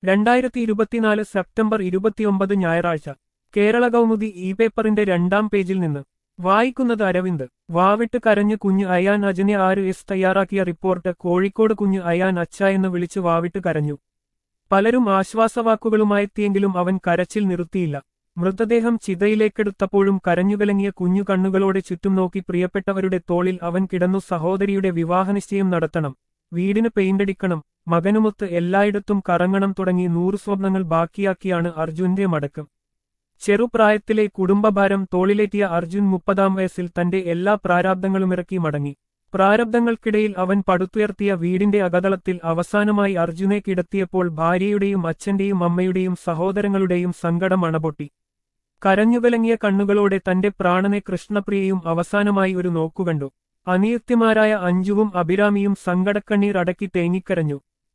രണ്ടായിരത്തി ഇരുപത്തിനാല് സെപ്റ്റംബർ ഇരുപത്തിയൊമ്പത് ഞായറാഴ്ച കേരള കൗമുദി ഇ പേപ്പറിന്റെ രണ്ടാം പേജിൽ നിന്ന് വായിക്കുന്നത് അരവിന്ദ് വാവിട്ട് കരഞ്ഞ് കുഞ്ഞ് അയാൻ അജനെ ആര് എസ് തയ്യാറാക്കിയ റിപ്പോർട്ട് കോഴിക്കോട് കുഞ്ഞ് അയാൻ അച്ച എന്ന് വിളിച്ച് വാവിട്ട് കരഞ്ഞു പലരും ആശ്വാസവാക്കുകളുമായെത്തിയെങ്കിലും അവൻ കരച്ചിൽ നിർത്തിയില്ല മൃതദേഹം ചിതയിലേക്കെടുത്തപ്പോഴും കരഞ്ഞുകലങ്ങിയ കുഞ്ഞു കണ്ണുകളോടെ ചുറ്റും നോക്കി പ്രിയപ്പെട്ടവരുടെ തോളിൽ അവൻ കിടന്നു സഹോദരിയുടെ വിവാഹനിശ്ചയം നടത്തണം വീടിന് പെയിന്റടിക്കണം മകനുമൊത്ത് എല്ലായിടത്തും കറങ്ങണം തുടങ്ങി നൂറു സ്വപ്നങ്ങൾ ബാക്കിയാക്കിയാണ് അർജുന്റെ മടക്കം ചെറുപ്രായത്തിലെ കുടുംബഭാരം തോളിലേറ്റിയ അർജുൻ മുപ്പതാം വയസ്സിൽ തന്റെ എല്ലാ പ്രാരാബ്ദങ്ങളുമിറക്കി മടങ്ങി പ്രാരബ്ധങ്ങൾക്കിടയിൽ അവൻ പടുത്തുയർത്തിയ വീടിന്റെ അകതളത്തിൽ അവസാനമായി അർജുനെ കിടത്തിയപ്പോൾ ഭാര്യയുടെയും അച്ഛന്റെയും അമ്മയുടെയും സഹോദരങ്ങളുടെയും സങ്കടം അണപൊട്ടി കരഞ്ഞുകലങ്ങിയ കണ്ണുകളോടെ തന്റെ പ്രാണനെ കൃഷ്ണപ്രിയയും അവസാനമായി ഒരു നോക്കുകണ്ടു അനിയത്തിമാരായ അഞ്ജുവും അഭിരാമിയും സങ്കടക്കണ്ണീർ അടക്കി തേങ്ങിക്കരഞ്ഞു